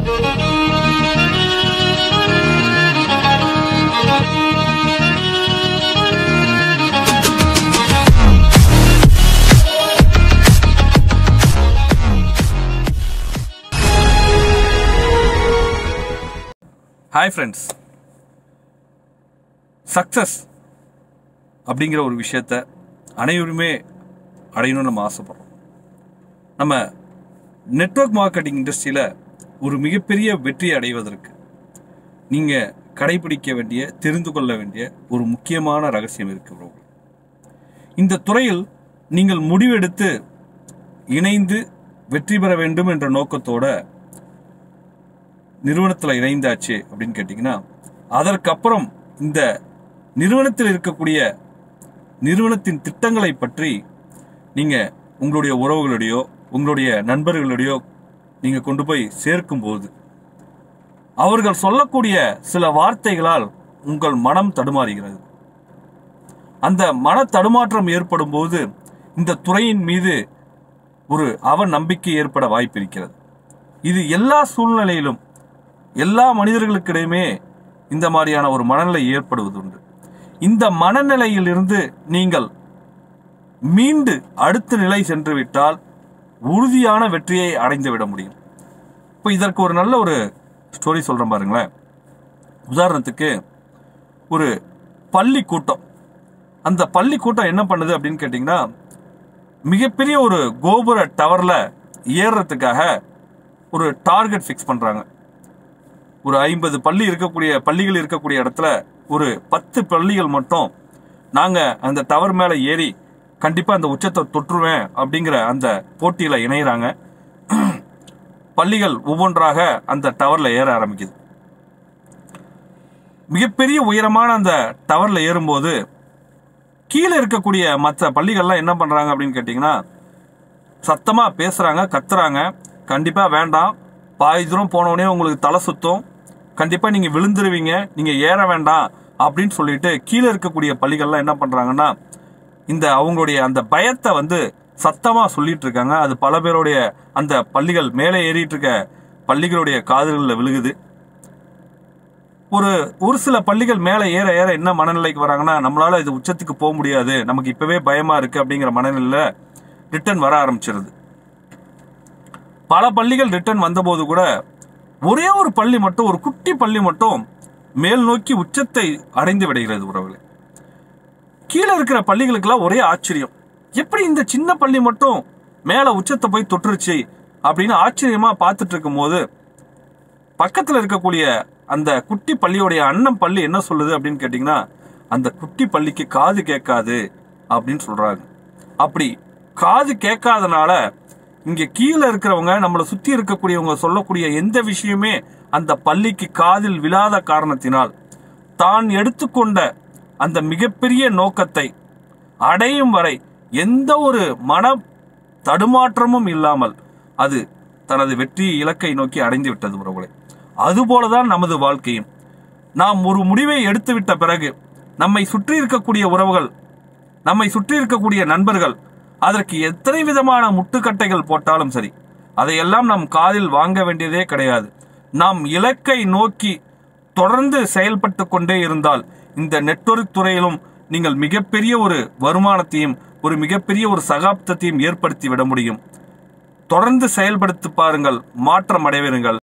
Hi friends success அப்படிங்கிற ஒரு விஷயத்த அனைவருமே அடையணும்னு நம்ம ஆசைப்படுறோம் நம்ம நெட்வொர்க் மார்க்கெட்டிங் இண்டஸ்ட்ரியில் ஒரு மிகப்பெரிய வெற்றி அடைவதற்கு நீங்கள் கடைபிடிக்க வேண்டிய தெரிந்து கொள்ள வேண்டிய ஒரு முக்கியமான ரகசியம் இருக்கு bro. இந்த துறையில் நீங்கள் முடிவெடுத்து இணைந்து வெற்றி பெற வேண்டும் என்ற நோக்கத்தோட நிறுவனத்தில் இணைந்தாச்சு அப்படின்னு கேட்டிங்கன்னா அதற்கப்புறம் இந்த நிறுவனத்தில் இருக்கக்கூடிய நிறுவனத்தின் திட்டங்களை பற்றி நீங்கள் உங்களுடைய உறவுகளுடையோ உங்களுடைய நண்பர்களுடையோ நீங்கள் கொண்டு போய் சேர்க்கும்போது அவர்கள் சொல்லக்கூடிய சில வார்த்தைகளால் உங்கள் மனம் தடுமாறுகிறது அந்த மன தடுமாற்றம் ஏற்படும் போது இந்த துறையின் மீது ஒரு அவ நம்பிக்கை ஏற்பட வாய்ப்பு இருக்கிறது இது எல்லா சூழ்நிலையிலும் எல்லா மனிதர்களுக்கிடையுமே இந்த மாதிரியான ஒரு மனநிலை ஏற்படுவது உண்டு இந்த மனநிலையிலிருந்து நீங்கள் மீண்டு அடுத்த நிலை சென்று விட்டால் உறுதியான வெற்றியை அடைந்து விட முடியும் இப்போ இதற்கு ஒரு நல்ல ஒரு ஸ்டோரி சொல்றேன் பாருங்களேன் உதாரணத்துக்கு ஒரு பள்ளி கூட்டம் அந்த பள்ளி கூட்டம் என்ன பண்ணுது அப்படின்னு கேட்டிங்கன்னா மிகப்பெரிய ஒரு கோபுர டவர்ல ஏறுறதுக்காக ஒரு டார்கெட் ஃபிக்ஸ் பண்றாங்க ஒரு ஐம்பது பள்ளி இருக்கக்கூடிய பள்ளிகள் இருக்கக்கூடிய இடத்துல ஒரு பத்து பள்ளிகள் மட்டும் நாங்க அந்த டவர் மேல ஏறி கண்டிப்பா அந்த உச்சத்தை தொற்றுவேன் அப்படிங்கிற அந்த போட்டியில இணையறாங்க பள்ளிகள் ஒவ்வொன்றாக அந்த டவர்ல ஏற ஆரம்பிக்குது மிகப்பெரிய உயரமான அந்த டவர்ல ஏறும்போது கீழே இருக்கக்கூடிய மற்ற பள்ளிகள்லாம் என்ன பண்றாங்க அப்படின்னு கேட்டிங்கன்னா சத்தமா பேசுறாங்க கத்துறாங்க கண்டிப்பா வேண்டாம் பாதி தூரம் போனோடனே உங்களுக்கு தலை சுத்தும் கண்டிப்பா நீங்க விழுந்துருவீங்க நீங்க ஏற வேண்டாம் அப்படின்னு சொல்லிட்டு கீழே இருக்கக்கூடிய பள்ளிகள்லாம் என்ன பண்றாங்கன்னா இந்த அவங்களுடைய அந்த பயத்தை வந்து சத்தமா சொல்லிட்டு இருக்காங்க அது பல பேருடைய அந்த பள்ளிகள் மேலே ஏறிட்டு இருக்க பள்ளிகளுடைய காதுகளில் விழுகுது ஒரு ஒரு சில பள்ளிகள் மேலே ஏற ஏற என்ன மனநிலைக்கு வராங்கன்னா நம்மளால இது உச்சத்துக்கு போக முடியாது நமக்கு இப்பவே பயமா இருக்கு அப்படிங்கிற மனநிலையில ரிட்டர்ன் வர ஆரம்பிச்சிருது பல பள்ளிகள் ரிட்டர்ன் வந்தபோது கூட ஒரே ஒரு பள்ளி மட்டும் ஒரு குட்டி பள்ளி மட்டும் மேல் நோக்கி உச்சத்தை அடைந்து விடுகிறது உறவுகளே கீழே இருக்கிற பள்ளிகளுக்கெல்லாம் ஒரே ஆச்சரியம் எப்படி இந்த சின்ன பள்ளி மட்டும் மேல உச்சத்தை போய் தொற்றுருச்சு அப்படின்னு ஆச்சரியமா பார்த்துட்டு இருக்கும்போது பக்கத்துல இருக்கக்கூடிய அந்த குட்டி பள்ளியோடைய அண்ணன் பள்ளி என்ன சொல்லுது அப்படின்னு கேட்டிங்கன்னா அந்த குட்டி பள்ளிக்கு காது கேட்காது அப்படின்னு சொல்றாங்க அப்படி காது கேட்காதனால இங்க கீழே இருக்கிறவங்க நம்மளை சுத்தி இருக்கக்கூடியவங்க சொல்லக்கூடிய எந்த விஷயமே அந்த பள்ளிக்கு காதில் விழாத காரணத்தினால் தான் எடுத்துக்கொண்ட அந்த மிகப்பெரிய நோக்கத்தை அடையும் வரை எந்த ஒரு மன தடுமாற்றமும் இல்லாமல் அது தனது வெற்றி இலக்கை நோக்கி அடைந்து விட்டது உறவுகளை அதுபோலதான் நமது வாழ்க்கையும் நாம் ஒரு முடிவை எடுத்துவிட்ட பிறகு நம்மை சுற்றி இருக்கக்கூடிய உறவுகள் நம்மை சுற்றி இருக்கக்கூடிய நண்பர்கள் அதற்கு எத்தனை விதமான முட்டுக்கட்டைகள் போட்டாலும் சரி அதையெல்லாம் நாம் காதில் வாங்க வேண்டியதே கிடையாது நாம் இலக்கை நோக்கி தொடர்ந்து செயல்பட்டு கொண்டே இருந்தால் இந்த நெட்வொர்க் துறையிலும் நீங்கள் மிகப்பெரிய ஒரு வருமானத்தையும் ஒரு மிகப்பெரிய ஒரு சகாப்தத்தையும் ஏற்படுத்தி விட முடியும் தொடர்ந்து செயல்படுத்தி பாருங்கள் மாற்றம் அடைவீர்கள்